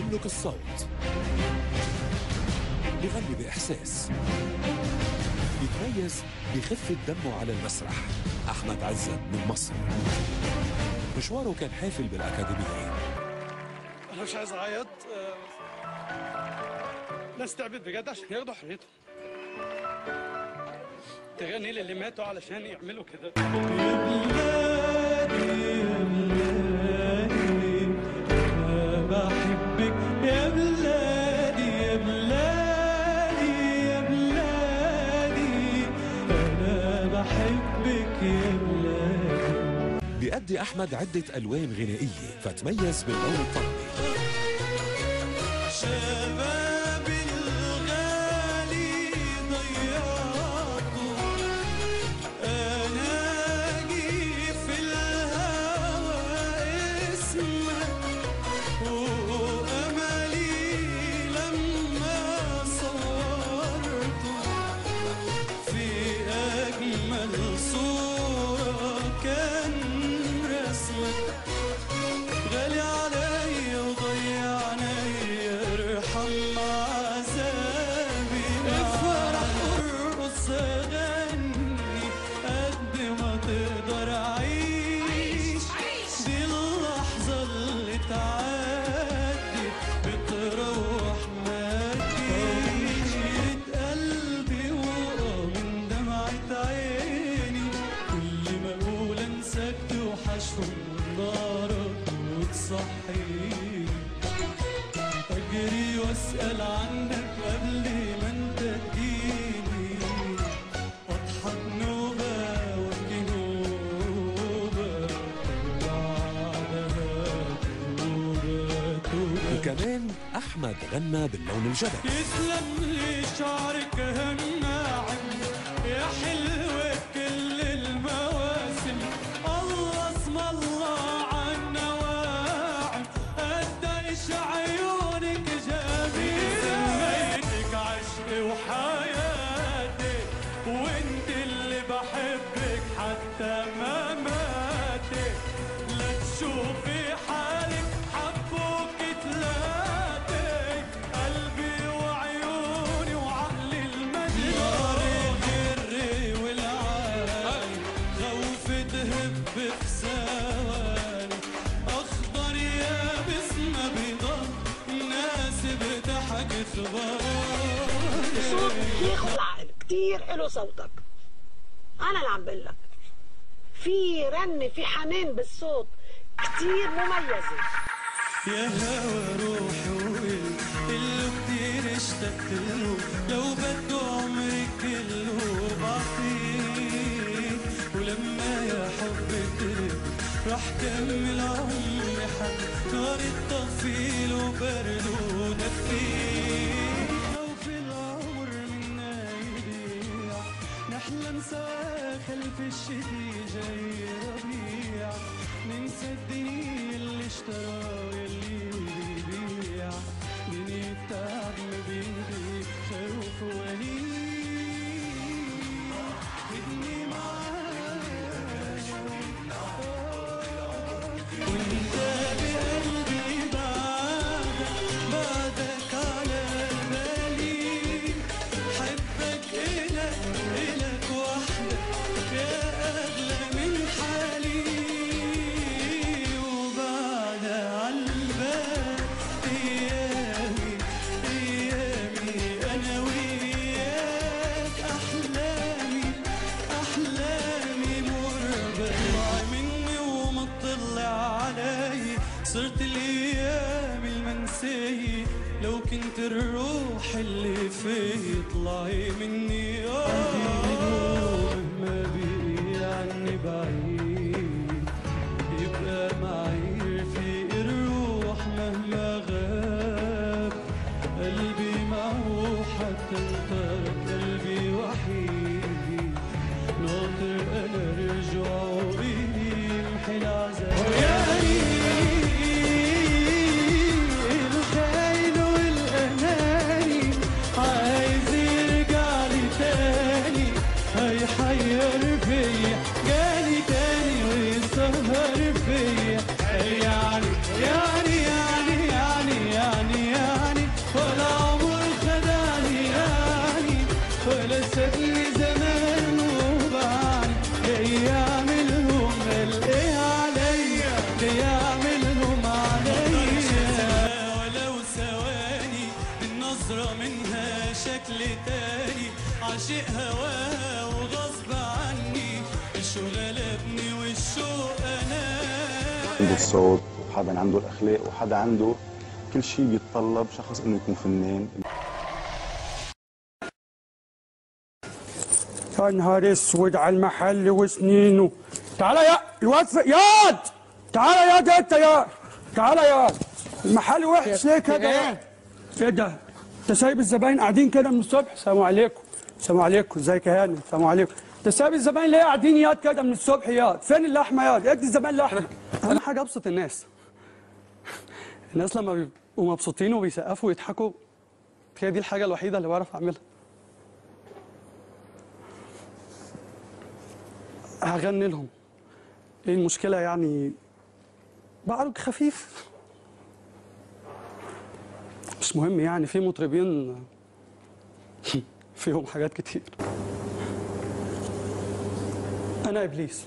يملك الصوت بغني بإحساس يتميز بخفة دمه على المسرح أحمد عزت من مصر مشواره كان حافل بالأكاديمية انا مش عايز اعيط آه، ناس تعبت بجد عشان ياخدوا حريتهم تغني للي ماتوا علشان يعملوا كده بحبك يا بلادي يا بلادي يا بلادي أنا بحبك يا بلادي بيأدي أحمد عدة ألوان غنائية فتميز باللون الطربي شبابي الغالي ضيعته أنا أجي في الهوى اسمك وأملي لما صورته في أجمل صورة كان رسمك غالي عليا وضيعني ارحم عذابي افرح ارقص غني قد ما تقدر عيش دي اللحظة اللي تعدي بتروح ما تجيش قلبي وقع من دمعة عيني كل ما اقول انساك توحشهم نارك وتصحيني اجري واسال عنك قبل ما انت تجيني واضحك نوبه وابكي نوبه وبعدها توبه توبه وكمان أحمد غنى باللون الجبلي يسلم لي شعرك هماعم يا حلوة كل المواسم الله اسم الله عالنواعم قديش عيونك جميلة سميتك عشقي وحياتي وانت اللي بحبك حتى ما ماتي لا تشوفي حالك حبوك تلاتي قلبي وعيوني وعقلي المجنون الجري والعالي خوف تهب في ثواني اخضر يابس ما بيضل الناس بتضحك صوت اخباري ياخد العقل كتير له صوتك انا اللي عم بقول لك في رن في حنان بالصوت كتير مميزه يا هوى روحي وقلبي اللي كتير اشتقت له لو بده عمري كله بعطيه ولما يا حب ترد راح كمل عمري حد نار الطفيل وبرد ودفيه لو في العمر منا يضيع نحلم سوا خلف الشتي جاي ربيع ننسى الدنيا اللي اشترى يلي بيبيع دنيا تعب ما بيدي خوف ونين خدني معاك وانت بقلبي بعدك بعدك على بالي حبك إلك إلك وحدك يا أغلى من حالي وبعد عالبال أيامي أيامي أنا وياك أحلامي أحلامي مربى طلع مني وما تطلع علي صرت الأيام المنسية لو كنت الروح اللي في طلعي مني آه مهما بقي عني بعيد يبقى معي رفيق الروح مهما غاب قلبي معه حتى انترك قلبي وحيد ناطر انا رجوعه يمحي العذاب الخاين والاناني عايز يرجع لي تاني هيحير فيا جالي تاني ويسهر فيا تاني عاشق هواها وغصب عني الشو غلبني والشوق انا عنده الصوت وحدا عنده الاخلاق وحدا عنده كل شيء بيتطلب شخص انه يكون فنان يا نهار اسود على المحل وسنينه تعالى يا الواد ف- ياد تعالى ياد انت يا تعالى يا المحل وحش ليه كده يا ايه ده انت سايب الزباين قاعدين كده من الصبح السلام عليكم السلام عليكم ازيك يا هاني السلام عليكم انت سايب الزباين ليه قاعدين ياد كده من الصبح ياد فين اللحمه ياد ادي الزباين لحمه اهم حاجه ابسط الناس الناس لما بيبقوا مبسوطين وبيسقفوا ويضحكوا هي دي الحاجه الوحيده اللي بعرف اعملها هغني لهم ايه المشكلة يعني بعرج خفيف مش مهم يعني في مطربين فيهم حاجات كتير انا ابليس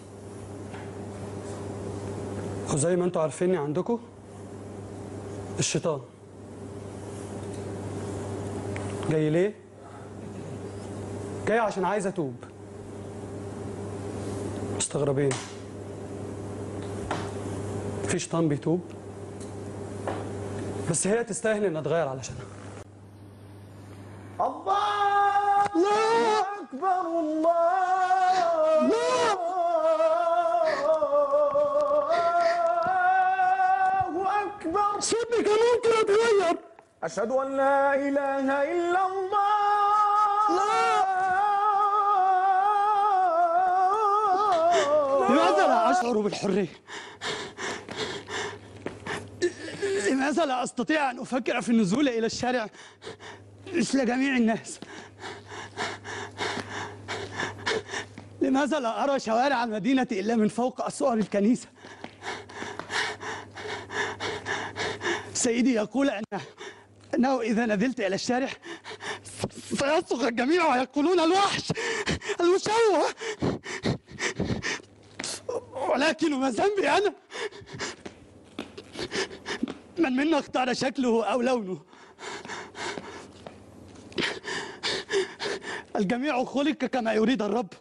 وزي ما انتوا عارفيني عندكم الشيطان جاي ليه جاي عشان عايز اتوب مستغربين في شيطان بيتوب بس هي تستاهل ان اتغير علشانها الله أكبر الله الله أكبر صدق كان ممكن اتغير أشهد أن لا إله إلا الله لماذا لا اشعر بالحريه لماذا لا استطيع ان افكر في النزول الى الشارع مثل جميع الناس لماذا لا ارى شوارع المدينه الا من فوق اسوار الكنيسه سيدي يقول ان انه اذا نزلت الى الشارع سيصرخ الجميع ويقولون الوحش المشوه ولكن ما ذنبي انا من منا اختار شكله او لونه الجميع خلق كما يريد الرب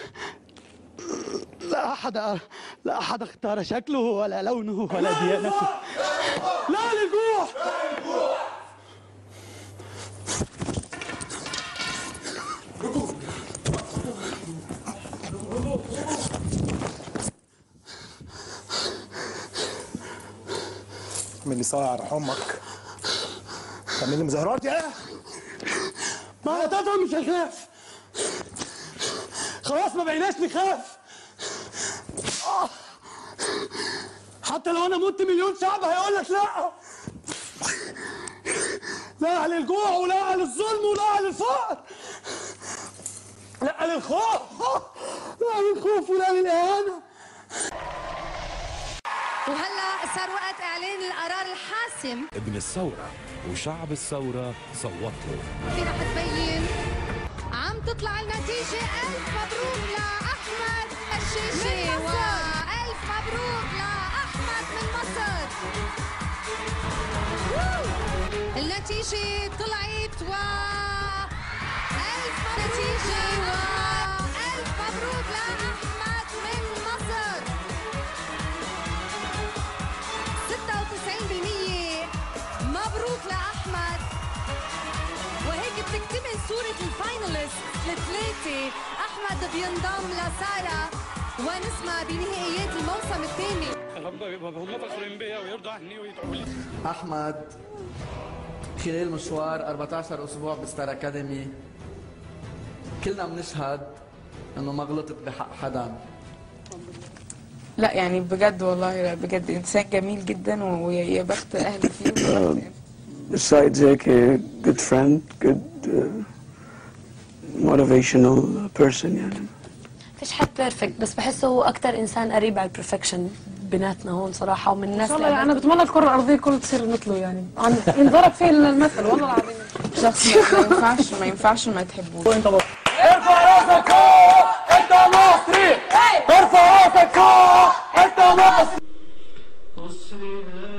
لا احد لا احد اختار شكله ولا لونه ولا ديانته لا للجوع من اللي صار يرحم امك تعمل لي مظاهرات يا ما انا طبعا مش هخاف خلاص ما بقيناش نخاف آه. حتى لو انا مت مليون شعب هيقول لك لا لا للجوع ولا للظلم ولا للفقر لا للخوف لا للخوف ولا للاهانه وهلا صار وقت اعلان القرار الحاسم ابن الثورة وشعب الثورة صوت له في رح تبين عم تطلع النتيجة ألف مبروك لأحمد الشيشي وألف مبروك لأحمد من مصر وو! النتيجة طلعت و ألف نتيجة وألف مبروك لأحمد من مصر 96% مبروك لأحمد وهيك بتكتمل صورة الفاينالست الثلاثة أحمد بينضم لسارة ونسمة بنهائيات الموسم الثاني يا رب يبقى هم فخورين بيا ويرضوا عني ويدعوا لي احمد خلال مشوار 14 اسبوع بستار اكاديمي كلنا بنشهد انه ما غلطت بحق حدا لا يعني بجد والله لا بجد انسان جميل جدا ويا بخت اهلي فيه besides هيك good friend good uh, motivational person يعني فيش حد بيرفكت بس بحسه هو اكثر انسان قريب على البرفكشن بيناتنا هون صراحه ومن ان الناس شاء الله اللي يعني انا بتمنى الكره الارضيه كلها تصير مثله يعني عن ينضرب فيه المثل والله العظيم شخص ما ينفعش ما ينفعش ما تحبوش وانت ارفع راسك فوق انت مصري ارفع راسك فوق انت مصري